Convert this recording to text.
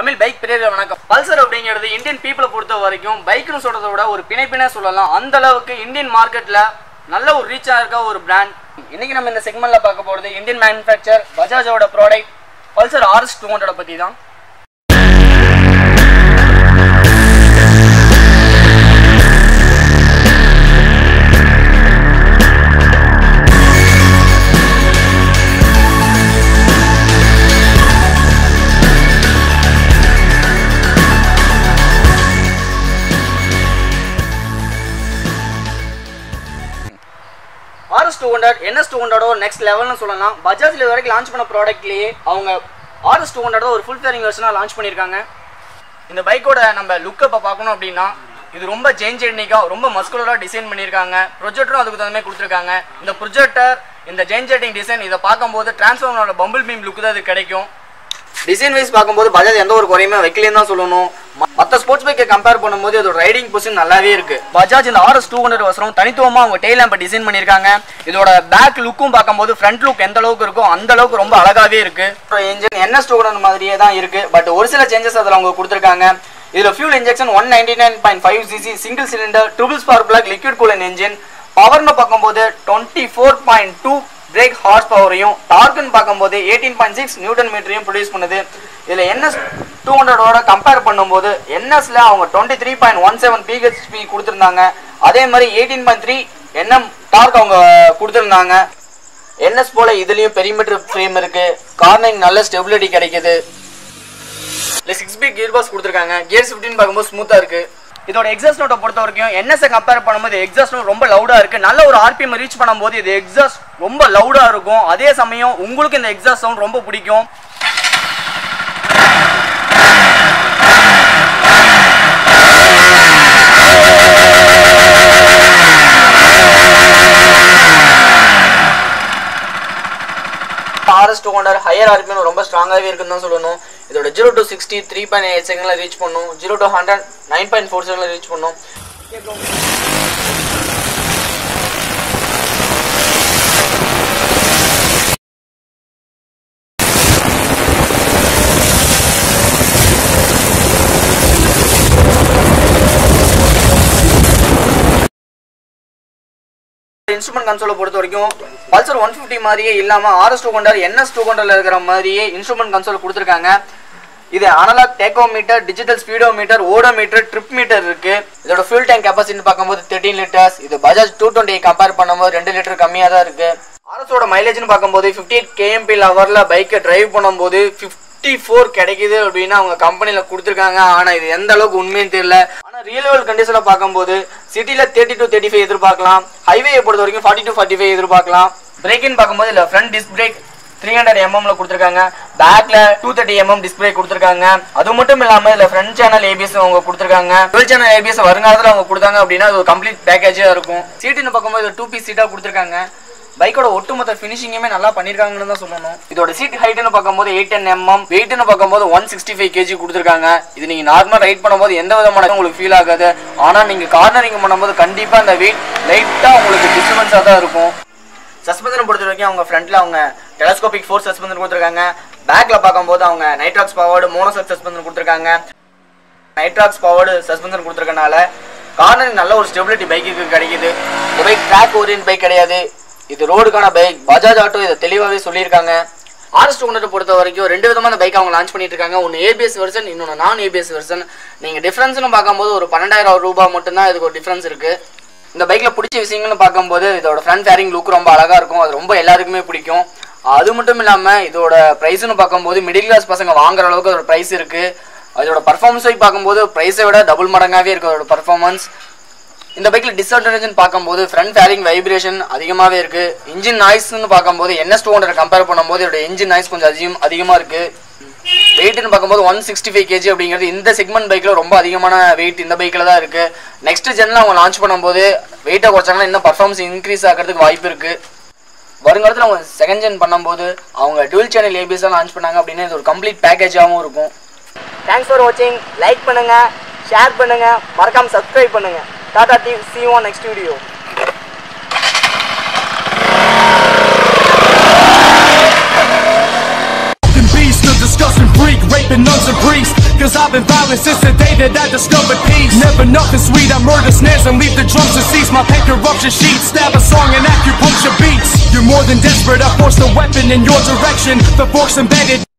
Tamil bike பிரியர்கள் வணக்கம் Pulsar அப்படிங்கிறது இந்தியன் பீப்புளை பொறுத்த வரைக்கும் பைக்னு சொல்றதை விட ஒரு பிணைப்பினே சொல்லலாம் அந்த அளவுக்கு இந்தியன் மார்க்கெட்ல நல்ல ஒரு ரீச்சாக இருக்க ஒரு பிராண்ட் இன்னைக்கு நம்ம இந்த செக்மெண்ட்ல பார்க்க போறது இந்தியன் மேனுஃபேக்சர் பஜாஜோட product Pulsar RS two hundred பத்தி தான் RS two hundred NS two ஹண்ட்ரடோ நெக்ஸ்ட் லெவல்னு சொல்லலாம் பஜாஜ்ல இது வரைக்கும் லான்ச் பண்ண ப்ராடக்ட்லேயே அவங்க ஆர்எஸ் டூ ஹண்ட்ரட் ஒரு ஃபுல் ஃபேரிங் வெர்ஷனாக லான்ச் பண்ணியிருக்காங்க இந்த பைக்கோட நம்ம லுக்கை இப்போ பார்க்கணும் அப்படின்னா இது ரொம்ப ஜெயின் ஜெட்னிக்காக ரொம்ப மஸ்குலராக டிசைன் பண்ணியிருக்காங்க ப்ரொஜெக்டரும் அதுக்கு தகுந்த மாதிரி கொடுத்துருக்காங்க இந்த ப்ரொஜெக்டர் இந்த ஜெயின் ஜெட்டிங் டிசைன் இதை பார்க்கும்போது டிரான்ஸ்ஃபார்மரோட பம்பிள் பீம் லுக்கு தான் இது கிடைக்கும் டிசைன் வைஸ் பார்க்கும்போது பஜாஜ் எந்த ஒரு குறையுமே வைக்கலன்னு தான் சொல்லணும் மற்ற ஸ்போர்ட்ஸ் பைக்கை கம்பேர் பண்ணும்போது இதோட ரைடிங் பொசிஷன் நல்லாவே இருக்கு பஜாஜ் இந்த ஆர்எஸ் டூ ஹண்ட்ரட் வசரம் தனித்துவமா அவங்க டெய்ல் லேம்பை டிசைன் பண்ணியிருக்காங்க இதோட பேக் லுக்கும் பார்க்கும்போது ஃப்ரண்ட் லுக் எந்த அளவுக்கு இருக்கோ அந்த அளவுக்கு ரொம்ப அழகாவே இருக்கு இன்ஜின் என்எஸ் டூ ஹண்ட்ரட் மாதிரியே தான் இருக்கு பட் ஒரு சில சேஞ்சஸ் அதில் அவங்க கொடுத்துருக்காங்க இதுல fuel injection one ninety nine point five CC single cylinder triple spark black liquid coolant engine பவர்னு பார்க்கும்போது twenty four point two brake horse பவரையும் டார்க்குன்னு பார்க்கும்போது எயிட்டீன் பாயிண்ட் சிக்ஸ் நியூட்டன் மீட்டரையும் ப்ரொடியூஸ் பண்ணுது இதில் என்எஸ் டூ ஹண்ட்ரடோட கம்பேர் பண்ணும்போது என்எஸ்ல அவங்க twenty three point one seven BHP கொடுத்துருந்தாங்க அதே மாதிரி eighteen point three NM torque அவங்க கொடுத்துருந்தாங்க என்எஸ் போல இதுலயும் பெரிமீட்டர் ஃப்ரேம் இருக்கு கார்னிங் நல்ல ஸ்டெபிலிட்டி கிடைக்குது இல்லை சிக்ஸ் பி கியர் பாக்ஸ் கொடுத்துருக்காங்க கியர் ஃபிஃப்டின் பார்க்கும்போது ஸ்மூத்தாக இருக்கு இதோட எக்ஸாஸ்ட் நோட்டை பொறுத்த வரைக்கும் என்எஸ்ஐ கம்பேர் பண்ணும்போது எக்ஸாஸ்ட் நோட் ரொம்ப லவுடாக இருக்கு நல்ல ஒரு ஆர்பிஎம் ரீச் பண்ணும்போது இது எக்ஸாஸ்ட் ரொம்ப லவுடாக இருக்கும் அதே சமயம் உங்களுக்கு இந்த எக்ஸாஸ்ட் சவுண்ட் ரொம்ப பிடிக்கும் RS two hundred higher RPM ரொம்ப ஸ்ட்ராங்காகவே இருக்குன்னு தான் சொல்லணும் இதோட zero to sixty three point eight செகண்டில் ரீச் பண்ணும் zero to hundred nine point four செகண்டில் ரீச் பண்ணும் இன்ஸ்ட்ருமெண்ட் கன்சோலை பொறுத்த வரைக்கும் பல்சர் ஒன் ஃபிஃப்டி மாதிரியே இல்லாமல் RS two hundred NS two ஹண்ட்ரட்ல இருக்கிற மாதிரியே இன்ஸ்ட்ருமெண்ட் கன்சோல் கொடுத்துருக்காங்க இது analogue tachometer digital speedometer odometer trip meter இருக்கு இதோட ஃபியூல் டேங்க் கெப்பாசிட்டி பார்க்கும்போது தேர்ட்டின் லிட்டர்ஸ் இது பஜாஜ் டூ டுவெண்ட்டி கம்பேர் பண்ணும்போது ரெண்டு லிட்டர் கம்மியாக தான் இருக்கு ஆர்எஸோட மைலேஜ்னு பார்க்கும்போது ஃபிஃப்டி எயிட் கேஎம்பி லவரில் பைக்கை டிரைவ் பண்ணும்போது ஃபிஃப்டி ஃபோர் கிடைக்குது அப்படின்னு அவங்க கம்பெனியில் கொடுத்துருக்காங்க ஆனால் இது எந்த அளவுக்கு உண்மைன்னு தெரியல ஆனால் ரியல் வேர்ல்ட் கண்டிஷனில் பார்க்கும்போது சிட்டியில் தேர்ட்டி டு தேர்ட்டி ஃபைவ் எதிர்பார்க்கலாம் ஹைவேயை பொறுத்த வரைக்கும் ஃபார்ட்டி டு ஃபார்ட்டி ஃபைவ் எதிர்பார்க்கலாம் பிரேக்கின்னு பார்க்கும்போது இல்லை front disc brake three hundred எம்எம்ல கொடுத்துருக்காங்க பேக்ல டூ தேர்ட்டி எம்எம் டிஸ்பிளே கொடுத்துருக்காங்க அது மட்டும் இல்லாம இதுல ஃப்ரண்ட் சேனல் ஏபிஎஸ் அவங்க கொடுத்துருக்காங்க டுவெல் சேனல் ஏபிஎஸ் வருங்காலத்தில் அவங்க கொடுத்தாங்க அப்படின்னா அது ஒரு கம்ப்ளீட் பேக்கேஜா இருக்கும் சீட்டுன்னு பார்க்கும்போது டூ பீஸ் சீட்டா கொடுத்துருக்காங்க பைக்கோட ஒட்டுமொத்த ஃபினிஷிங்குமே நல்லா பண்ணிருக்காங்கன்னு தான் சொல்லணும் இதோட சீட் ஹைட்னு பார்க்கும்போது எயிட் டென் எம்எம் வெயிட்னு பார்க்கும்போது ஒன் சிக்ஸ்டி ஃபைவ் கேஜி கொடுத்துருக்காங்க இது நீங்க நார்மலா ரைட் பண்ணும்போது எந்த விதமான உங்களுக்கு ஃபீல் ஆகாது ஆனா நீங்க கார்னரிங் பண்ணும்போது கண்டிப்பா அந்த வெயிட் லைட்டா உங்களுக்கு டிஸ்டர்பன்ஸா தான் இருக்கும் சஸ்பென்ஷனை பொறுத்த வரைக்கும் அவங்க ஃப்ரண்ட்ல அவங்க டெலஸ்கோபிக் ஃபோர் சஸ்பென்ஷன் கொடுத்துருக்காங்க பேக்ல பார்க்கும்போது அவங்க நைட்ராக்ஸ் பவர்டு மோனோசெட் சஸ்பென்ஷன் கொடுத்துருக்காங்க நைட்ராக்ஸ் பவர்டு சஸ்பென்ஷன் கொடுத்துருக்கனால கார்னர் நல்ல ஒரு ஸ்டெபிலிட்டி பைக்குக்கு கிடைக்குது இந்த பைக் ட்ராக் ஓரியன் பைக் கிடையாது இது ரோடுக்கான பைக் பஜாஜ் ஆட்டோ இதை தெளிவாகவே சொல்லியிருக்காங்க ஆர்எஸ் டூ ஹண்ட்ரட் பொறுத்த வரைக்கும் ரெண்டு விதமான பைக் அவங்க லான்ச் பண்ணிட்டு இருக்காங்க ஒன்று ஏபிஎஸ் வெர்ஷன் இன்னொன்று நான் ஏபிஎஸ் வெர்ஷன் நீங்கள் டிஃப்ரென்ஸ்னு பார்க்கும்போது ஒரு பன்னெண்டாயிரம் ரூபாய் மட்டும்தான் இதுக்கு ஒரு டிஃப்ரென்ஸ் இருக்குது இந்த பைக்கில் பிடிச்ச விஷயங்கள்னு பார்க்கும்போது இதோட ஃப்ரண்ட் ஃபேரிங் லுக் ரொம்ப அழகாக இருக்கும் அது ரொம்ப எல்லாருக்குமே பிடிக்கும் அது மட்டும் இல்லாமல் இதோட ப்ரைஸ்னு பார்க்கும்போது மிடில் கிளாஸ் பசங்க வாங்குற அளவுக்கு அதோட ப்ரைஸ் இருக்குது அதோட பர்ஃபார்மன்ஸை பார்க்கும்போது ப்ரைஸை விட டபுள் மடங்காகவே இருக்குது அதோட பர்ஃபார்மன்ஸ் இந்த பைக்கில் டிஸ்அட்வான்டேஜ்னு பார்க்கும்போது ஃப்ரண்ட் ஃபேரிங் வைப்ரேஷன் அதிகமாகவே இருக்குது இன்ஜின் நாய்ஸ்னு பார்க்கும்போது என்எஸ் டூ ஹண்ட்ரட் கம்பேர் பண்ணும்போது இதோட இன்ஜின் நாய்ஸ் கொஞ்சம் அதிகம் அதிகமாக இருக்குது வெயிட்னு பார்க்கும்போது ஒன் சிக்ஸ்டி ஃபைவ் கேஜி அப்படிங்கிறது இந்த செக்மெண்ட் பைக்கில் ரொம்ப அதிகமான வெயிட் இந்த பைக்கில் தான் இருக்குது நெக்ஸ்ட் ஜென்ல அவங்க லான்ச் பண்ணும்போது வெயிட்டை குறைச்சாங்கன்னா இன்னும் பர்ஃபார்மன்ஸ் இன்க்ரீஸ் ஆகிறதுக்கு வாய்ப்பு இருக்குது வருங்காலத்தில் அவங்க செகண்ட் ஜென் பண்ணும்போது அவங்க டுவெல் சேனல் ஏபிஎஸ் லான்ச் பண்ணாங்க அப்படின்னா இது ஒரு கம்ப்ளீட் பேக்கேஜாகவும் இருக்கும் தேங்க்ஸ் ஃபார் வாட்சிங் லைக் பண்ணுங்க ஷேர் பண்ணுங்க மறக்காம சப்ஸ்கிரைப் பண்ணுங்க tata T C one next video Fucking beast, a disgusting freak, rape raping nuns and priests. Cause I've been violent since the day that I discovered peace. Never nothing sweet, I murder snares and leave the drums to cease. My paint corruption sheets, stab a song and acupuncture beats. You're more than desperate, I forced a weapon in your direction. The force embedded.